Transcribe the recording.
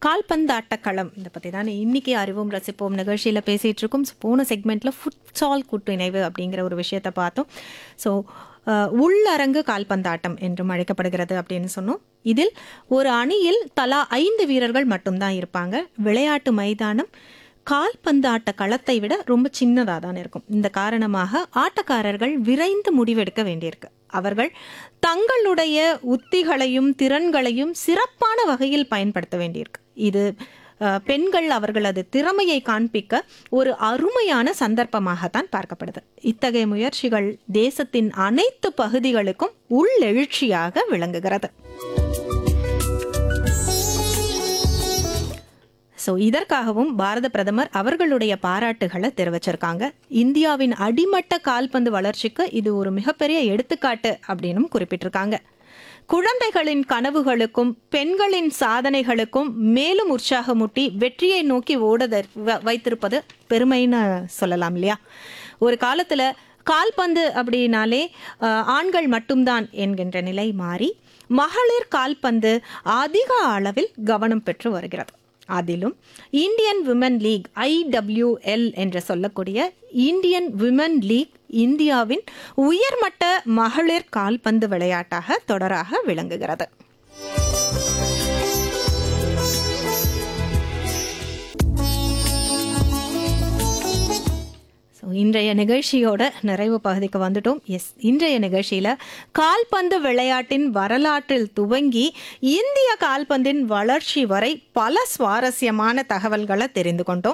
கால்பந்தாட்ட களம் இதை பற்றி தான் இன்னைக்கு அறிவோம் ரசிப்போம் நிகழ்ச்சியில் பேசிகிட்டு இருக்கோம் So, போன செக்மெண்ட்டில் ஃபுட்சால் கூட்டிணைவு அப்படிங்கிற ஒரு விஷயத்தை பார்த்தோம் ஸோ உள்ளரங்கு கால்பந்தாட்டம் என்றும் அழைக்கப்படுகிறது அப்படின்னு சொன்னோம் இதில் ஒரு அணியில் தலா ஐந்து வீரர்கள் மட்டும்தான் இருப்பாங்க விளையாட்டு மைதானம் கால்பந்தாட்ட களத்தை விட ரொம்ப சின்னதாக தான் இருக்கும் இந்த காரணமாக ஆட்டக்காரர்கள் விரைந்து முடிவெடுக்க வேண்டியிருக்கு அவர்கள் தங்களுடைய உத்திகளையும் திறன்களையும் சிறப்பான வகையில் பயன்படுத்த வேண்டியிருக்கு இது அஹ், பெண்கள் அவர்களது திறமையை காண்பிக்க ஒரு அருமையான சந்தர்ப்பமாகத்தான் பார்க்கப்படுது இத்தகைய முயற்சிகள் தேசத்தின் அனைத்து பகுதிகளுக்கும் உள்ளெழுச்சியாக விளங்குகிறது ஸோ இதற்காகவும் பாரத பிரதமர் அவர்களுடைய பாராட்டுகளை தெரிவிச்சிருக்காங்க இந்தியாவின் அடிமட்ட கால்பந்து வளர்ச்சிக்கு இது ஒரு மிகப்பெரிய எடுத்துக்காட்டு அப்படின்னும் குறிப்பிட்டிருக்காங்க குழந்தைகளின் கனவுகளுக்கும் பெண்களின் சாதனைகளுக்கும் மேலும் உற்சாகமூட்டி வெற்றியை நோக்கி ஓட த- வ- வைத்திருப்பது பெருமைன்னு சொல்லலாம் இல்லையா ஒரு காலத்துல கால்பந்து அப்படின்னாலே அஹ், ஆண்கள் மட்டும்தான் என்கின்ற நிலை மாறி மகளிர் கால்பந்து அதிக அளவில் கவனம் பெற்று வருகிறது அதிலும் இந்தியன் விமன் லீக் ஐடபிள்யூஎல் என்று சொல்லக்கூடிய இந்தியன் விமன் லீக் இந்தியாவின் உயர்மட்ட மகளிர் கால்பந்து விளையாட்டாக தொடராக விளங்குகிறது ஸோ இன்றைய நிகழ்ச்சியோட நிறைவு பகுதிக்கு வந்துட்டோம் எஸ் இன்றைய நிகழ்ச்சியில் கால்பந்து விளையாட்டின் வரலாற்றில் துவங்கி இந்திய கால்பந்தின் வளர்ச்சி வரை பல சுவாரஸ்யமான தகவல்களை தெரிந்து கொண்டோம்